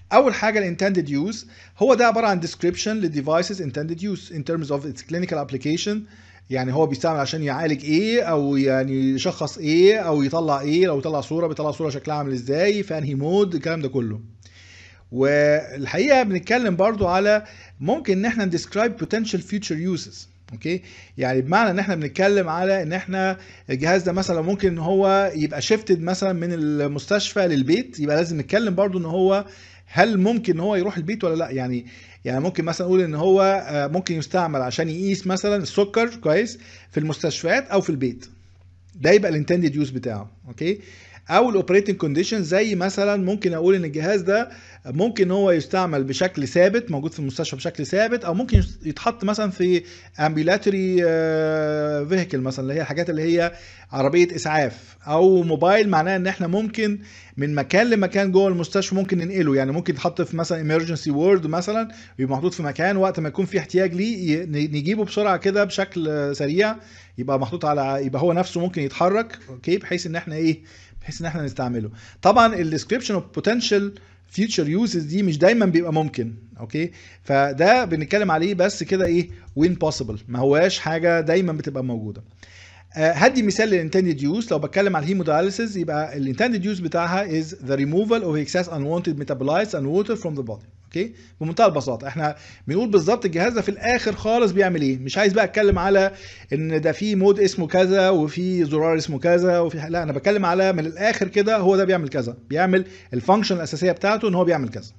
اول حاجه الانتندد يوز هو ده عباره عن description للديفايسز intended use in terms of its clinical application يعني هو بيستعمل عشان يعالج ايه او يعني يشخص ايه او يطلع ايه لو يطلع صوره بيطلع صوره شكلها عامل ازاي في انهي مود الكلام ده كله والحقيقه بنتكلم برضو على ممكن ان احنا نديسكرايب potential future uses اوكي يعني بمعنى ان احنا بنتكلم على ان احنا الجهاز ده مثلا ممكن ان هو يبقى شيفتد مثلا من المستشفى للبيت يبقى لازم نتكلم برضو ان هو هل ممكن ان هو يروح البيت ولا لا يعني يعني ممكن مثلا نقول ان هو آه، ممكن يستعمل عشان يقيس مثلا السكر كويس في المستشفيات او في البيت ده يبقى الانتندد يوز بتاعه اوكي او الاوبريتنج كونديشن زي مثلا ممكن اقول ان الجهاز ده ممكن هو يستعمل بشكل ثابت موجود في المستشفى بشكل ثابت او ممكن يتحط مثلا في امبيلاتوري فيهيكل مثلا اللي هي الحاجات اللي هي عربيه اسعاف او موبايل معناه ان احنا ممكن من مكان لمكان جوه المستشفى ممكن ننقله يعني ممكن يتحط في مثلا ايمرجنسي وورد مثلا ويبقى محطوط في مكان وقت ما يكون في احتياج ليه ي- نجيبه بسرعه كده بشكل سريع يبقى محطوط على يبقى هو نفسه ممكن يتحرك اوكي بحيث ان احنا ايه بحيث ان احنا نستعمله طبعا الديسكريبشن اوف بوتنشال فيوتشر يوزز دي مش دايما بيبقى ممكن اوكي فده بنتكلم عليه بس كده ايه وين بوسيبل ما هواش حاجه دايما بتبقى موجوده آه، هدي مثال للانتندد يوز لو بتكلم على الهيمودايليسيس يبقى الانتندد يوز بتاعها is the removal of excess unwanted metabolites and water from the body اوكي بمنتهى البساطه احنا بنقول بالظبط الجهاز ده في الاخر خالص بيعمل ايه مش عايز بقى اتكلم على ان ده في مود اسمه كذا وفي زرار اسمه كذا وفي لا انا بتكلم على من الاخر كده هو ده بيعمل كذا بيعمل الفانكشن الاساسيه بتاعته ان هو بيعمل كذا